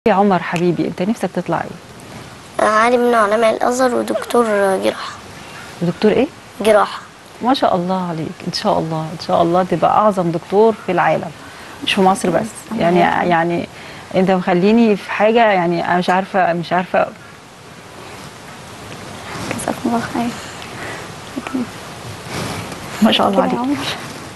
يا عمر حبيبي انت نفسك تطلع ايه عالم من علماء الازهر ودكتور جراحه دكتور ايه جراحه ما شاء الله عليك ان شاء الله ان شاء الله تبقى اعظم دكتور في العالم مش في مصر بس يعني يعني انت مخليني في حاجه يعني انا مش عارفه مش عارفه جزاكم الله خير ما شاء الله كده يا عليك عمر.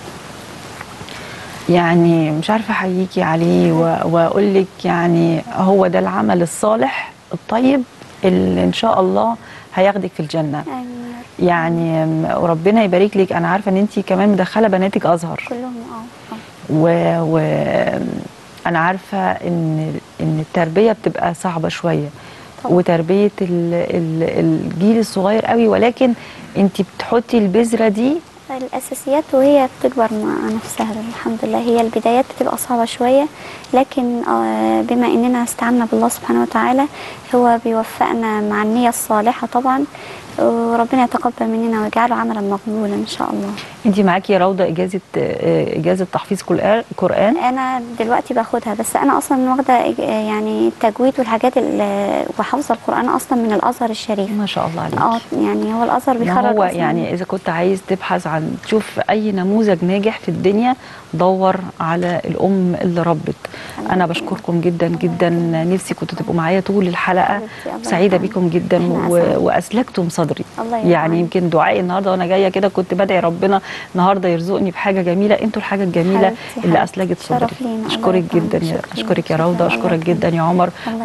يعني مش عارفه احييكي عليه و- واقول لك يعني هو ده العمل الصالح الطيب اللي ان شاء الله هياخدك في الجنه آمين يعني م- وربنا يبارك لك انا عارفه ان انت كمان مدخله بناتك ازهر كلهم اه آه. و, و انا عارفه ان ان التربيه بتبقى صعبه شويه طبعا. وتربيه ال ال الجيل الصغير قوي ولكن انت بتحطي البذره دي الأساسيات وهي بتكبر مع نفسها الحمد لله هي البدايات بتبقى صعبة شوية لكن آه، بما إننا استعنا بالله سبحانه وتعالى هو بيوفقنا مع النية الصالحة طبعا وربنا يتقبل مننا ويجعله عملا مقبولا إن شاء الله انت معاكي يا روضه اجازه آه، اجازه تحفيظ قرآن- قران أنا دلوقتي باخدها بس أنا أصلا واخدة إج- يعني التجويد والحاجات ال- وحافظة القرآن أصلا من الأزهر الشريف ما شاء الله عليك اه يعني هو الأزهر ما بيخرج هو أصلاً يعني اذا كنت عايز تبحث عن تشوف اي نموذج ناجح في الدنيا دور على الام اللي ربت انا بشكركم جدا جدا نفسي كنتوا تبقوا معايا طول الحلقه حبيبتي، الله سعيده يرحمك. بيكم جدا إحنا و... أسعد. واسلكتم صدري الله يرحمك. يعني يمكن دعائي النهارده وانا جايه كده كنت بدعي ربنا النهارده يرزقني بحاجه جميله انتوا الحاجه الجميله حبيبتي، اللي حبيبتي. اسلجت شرف صدري لينا. الله اشكرك يرحمك. جدا يا شكراً. اشكرك يا شكراً. روضه الله اشكرك يرحمك. جدا يا عمر الله